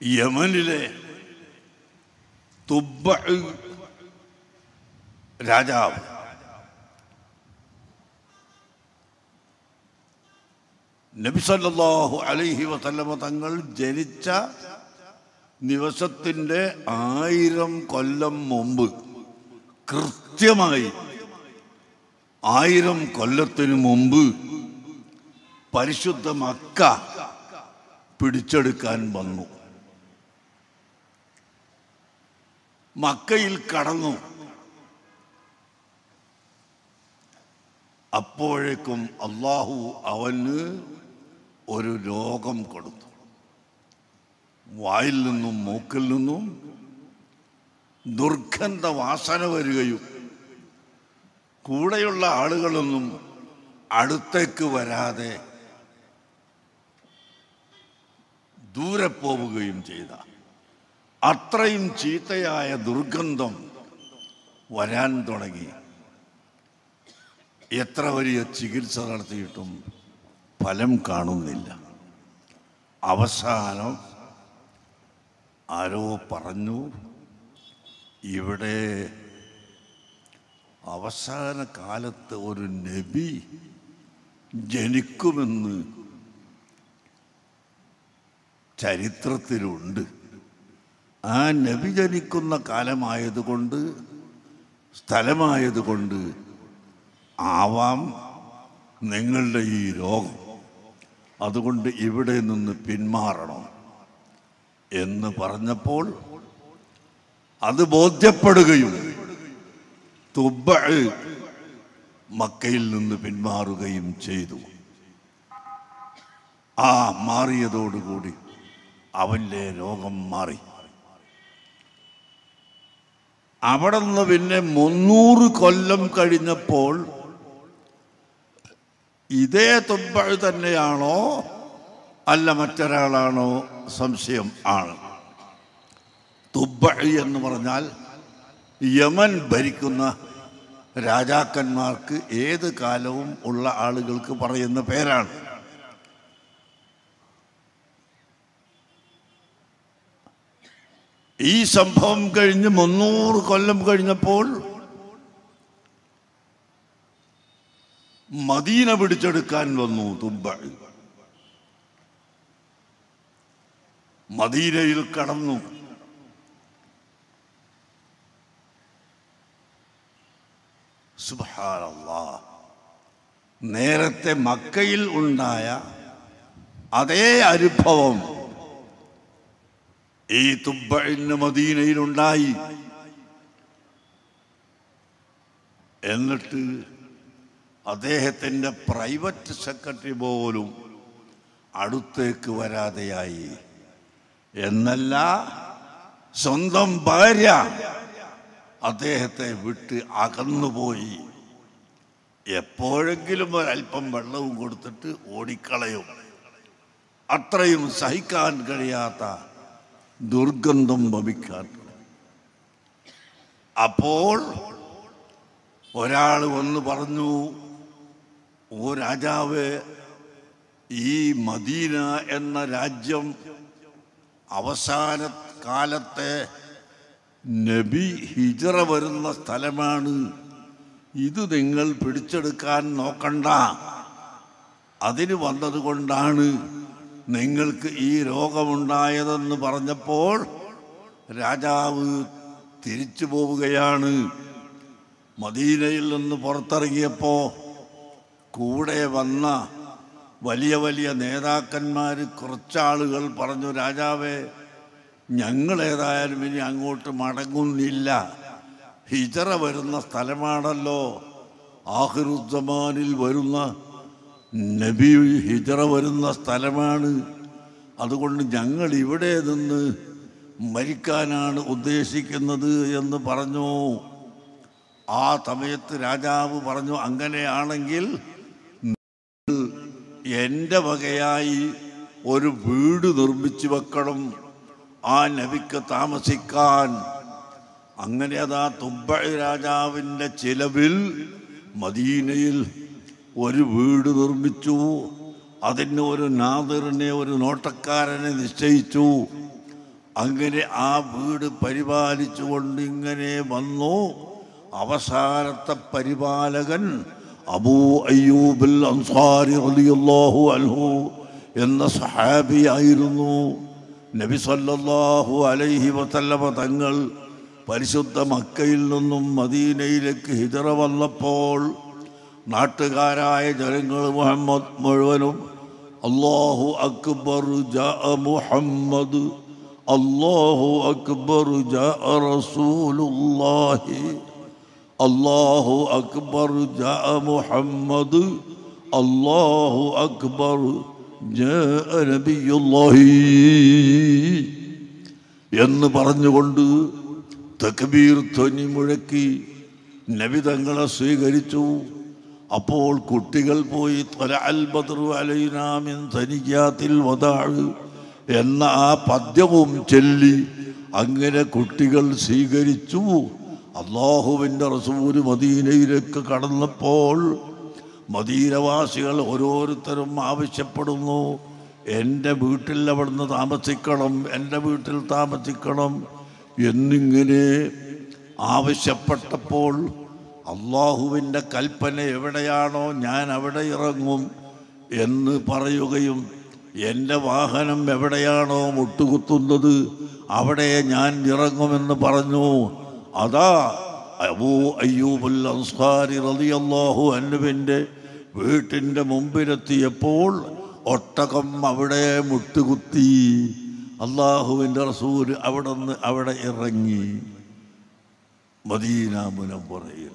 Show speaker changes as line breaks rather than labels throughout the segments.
യമനിലെ തുബ്ബ രാജാവ് നബി സല്ലല്ലാഹു അലൈഹി വസല്ലമ തങ്ങൾ ജനിച്ച ദിവസത്തിൻ്റെ ആയിരം കൊല്ലം മുമ്പ് കൃത്യമായി ആയിരം കൊല്ലത്തിനു മുമ്പ് പരിശുദ്ധ മക്ക പിടിച്ചെടുക്കാൻ വന്നു മക്കയിൽ കടന്നു അപ്പോഴേക്കും അള്ളാഹു അവന് ഒരു രോഗം കൊടുത്തു വായിൽ നിന്നും മൂക്കിൽ നിന്നും ദുർഗന്ധ വാസന വരികയും കൂടെയുള്ള ആളുകളൊന്നും അടുത്തേക്ക് വരാതെ ദൂരെ പോവുകയും ചെയ്ത അത്രയും ചീത്തയായ ദുർഗന്ധം വരാൻ തുടങ്ങി എത്ര വലിയ ചികിത്സ നടത്തിയിട്ടും ഫലം കാണുന്നില്ല അവസാനം ആരോ പറഞ്ഞു ഇവിടെ അവസാന കാലത്ത് ഒരു നബി ജനിക്കുമെന്ന് ചരിത്രത്തിലുണ്ട് ആ നബി ജനിക്കുന്ന കാലമായതുകൊണ്ട് സ്ഥലമായതുകൊണ്ട് ആവാം നിങ്ങളുടെ ഈ രോഗം അതുകൊണ്ട് ഇവിടെ നിന്ന് പിന്മാറണം എന്ന് പറഞ്ഞപ്പോൾ അത് ബോധ്യപ്പെടുകയും തുബ്ബ മക്കയിൽ നിന്ന് പിന്മാറുകയും ചെയ്തു ആ മാറിയതോടുകൂടി അവൻ്റെ രോഗം മാറി അവിടെ നിന്ന് പിന്നെ മുന്നൂറ് കൊല്ലം കഴിഞ്ഞപ്പോൾ ഇതേ തുബ്ബ തന്നെയാണോ അല്ല മറ്റൊരാളാണോ സംശയം ആണ് തുബ്ബ എന്ന് പറഞ്ഞാൽ യമൻ ഭരിക്കുന്ന രാജാക്കന്മാർക്ക് ഏത് കാലവും ഉള്ള ആളുകൾക്ക് പറയുന്ന പേരാണ് ഈ സംഭവം കഴിഞ്ഞ് മുന്നൂറ് കൊല്ലം കഴിഞ്ഞപ്പോൾ മദീന പിടിച്ചെടുക്കാൻ വന്നു തുമ്പ മദീനയിൽ കടന്നു സുബ്ഹാനല്ലാ നേരത്തെ മക്കയിൽ ഉണ്ടായ അതേ അനുഭവം ഈ തുബ്ബിന് മദീനയിലുണ്ടായി എന്നിട്ട് അദ്ദേഹത്തിൻ്റെ പ്രൈവറ്റ് സെക്രട്ടറി പോലും അടുത്തേക്ക് വരാതെയായി എന്നല്ല സ്വന്തം ഭാര്യ അദ്ദേഹത്തെ വിട്ട് അകന്നുപോയി എപ്പോഴെങ്കിലും ഒരല്പം വെള്ളവും കൊടുത്തിട്ട് ഓടിക്കളയും അത്രയും സഹിക്കാൻ കഴിയാത്ത ദുർഗന്ധം ഭവിക്കാൻ അപ്പോൾ ഒരാൾ വന്ന് പറഞ്ഞു ഓ രാജാവ് ഈ മദീന എന്ന രാജ്യം അവസാന കാലത്തെ നബി ഹിജറ വരുന്ന സ്ഥലമാണ് ഇത് നിങ്ങൾ പിടിച്ചെടുക്കാൻ നോക്കണ്ട അതിന് വന്നതുകൊണ്ടാണ് നിങ്ങൾക്ക് ഈ രോഗമുണ്ടായതെന്ന് പറഞ്ഞപ്പോൾ രാജാവ് തിരിച്ചു പോവുകയാണ് മദീനയിൽ നിന്ന് പുറത്തിറങ്ങിയപ്പോൾ കൂടെ വന്ന വലിയ വലിയ നേതാക്കന്മാർ കുറച്ചാളുകൾ പറഞ്ഞു രാജാവേ ഞങ്ങൾ ഏതായാലും ഇനി അങ്ങോട്ട് മടങ്ങുന്നില്ല ഹിജറ വരുന്ന സ്ഥലമാണല്ലോ ആഹിറുദ്ദമാനിൽ വരുന്ന നബി ഹിജറ വരുന്ന സ്ഥലമാണ് അതുകൊണ്ട് ഞങ്ങൾ ഇവിടെ നിന്ന് മരിക്കാനാണ് ഉദ്ദേശിക്കുന്നത് എന്ന് പറഞ്ഞു ആ സമയത്ത് രാജാവ് പറഞ്ഞു അങ്ങനെയാണെങ്കിൽ എൻ്റെ വകയായി ഒരു വീട് നിർമ്മിച്ചു വെക്കണം ആ നബിക്ക് താമസിക്കാൻ അങ്ങനെ അതാ തുബ്ബ രാജാവിൻ്റെ ചിലവിൽ മദീനയിൽ ഒരു വീട് നിർമ്മിച്ചു അതിന് ഒരു നാദിറിനെ ഒരു നോട്ടക്കാരനെ നിശ്ചയിച്ചു അങ്ങനെ ആ വീട് പരിപാലിച്ചുകൊണ്ട് ഇങ്ങനെ വന്നു അവസാനത്തെ പരിപാലകൻ അബൂ അയ്യൂബിൽ അൻസാരി റളിയല്ലാഹു അൻഹു എന്ന സഹാബിയായിരുന്നു നബി സല്ലല്ലാഹു അലൈഹി വസല്ലമ തങ്ങൾ പരിശുദ്ധ മക്കയിൽ നിന്നും മദീനയിലേക്ക് ഹിജറ വന്നപ്പോൾ നാട്ടുകാരായ ജനങ്ങൾ മുഹമ്മദ് മുഴുവനും അള്ളാഹു അക്ബർ ജാ മുഹമ്മദ് അള്ളാഹു അക്ബർ ജാ റസൂലുള്ളാഹി അള്ളാഹു അക്ബർ ജാ മുഹമ്മദ് അള്ളാഹു അക്ബർ ജാ നബിയുള്ളാഹി എന്ന് പറഞ്ഞുകൊണ്ട് തക്ബീർ ധ്വനി മുഴക്കി നബി തങ്ങളെ സ്വീകരിച്ചു അപ്പോൾ കുട്ടികൾ പോയി ത്വലഅൽ ബദ്റു അലൈനാ മിൻ സനിയാത്തിൽ വദാഅ് എന്ന ആ പദ്യവും ചൊല്ലി അങ്ങനെ കുട്ടികൾ സ്വീകരിച്ചു അള്ളാഹുവിൻ്റെ റസൂല് മദീനയിലേക്ക് കടന്നപ്പോൾ മദീനവാസികൾ ഓരോരുത്തരും ആവശ്യപ്പെടുന്നു എൻ്റെ വീട്ടിൽ അവിടുന്ന് താമസിക്കണം എൻ്റെ വീട്ടിൽ താമസിക്കണം എന്നിങ്ങനെ ആവശ്യപ്പെട്ടപ്പോൾ അള്ളാഹുവിൻ്റെ കൽപ്പന എവിടെയാണോ ഞാൻ അവിടെ ഇറങ്ങും എന്ന് പറയുകയും എൻ്റെ വാഹനം എവിടെയാണോ മുട്ടുകുത്തുന്നത് അവിടെ ഞാൻ ഇറങ്ങുമെന്ന് പറഞ്ഞു അതാ അബൂ അയ്യൂബുൽ അൻസാരി റളിയല്ലാഹു അന്നുവിൻ്റെ വീട്ടിൻ്റെ മുമ്പിലെത്തിയപ്പോൾ ഒട്ടകം അവിടെ മുട്ടുകുത്തി അള്ളാഹുവിൻ്റെ റസൂൽ അവിടെ നിന്ന് അവിടെ ഇറങ്ങി മദീന മുനമ്പുറയിൽ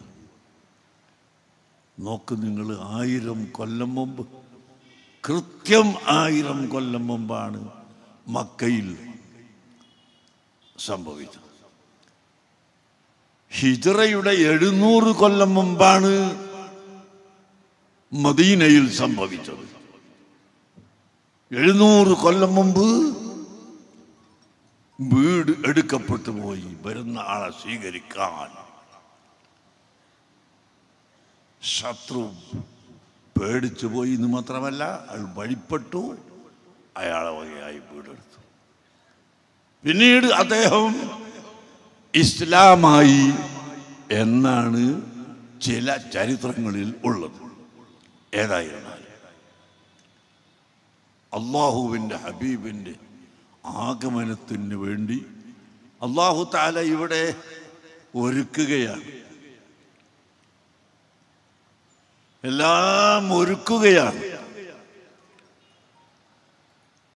നോക്ക് നിങ്ങൾ ആയിരം കൊല്ലം മുമ്പ് കൃത്യം ആയിരം കൊല്ലം മുമ്പാണ് മക്കയിൽ സംഭവിച്ചത് ഹിജറയുടെ എഴുന്നൂറ് കൊല്ലം മുമ്പാണ് മദീനയിൽ സംഭവിച്ചത് എഴുന്നൂറ് കൊല്ലം മുമ്പ് വീട് എടുക്കപ്പെട്ടു പോയി വരുന്ന ആളെ സ്വീകരിക്കാൻ ശത്രു പേടിച്ചു പോയി എന്ന് മാത്രമല്ല അയാൾ വഴിപ്പെട്ടു അയാളെ വകയായി വീടെടുത്തു പിന്നീട് അദ്ദേഹം ഇസ്ലാമായി എന്നാണ് ചില ചരിത്രങ്ങളിൽ ഉള്ളത് ഏതായിരുന്നാലും അള്ളാഹുവിൻ്റെ ഹബീബിൻ്റെ ആഗമനത്തിന് വേണ്ടി അള്ളാഹു താല ഇവിടെ ഒരുക്കുകയാണ് എല്ലാം ഒരുക്കുകയാണ്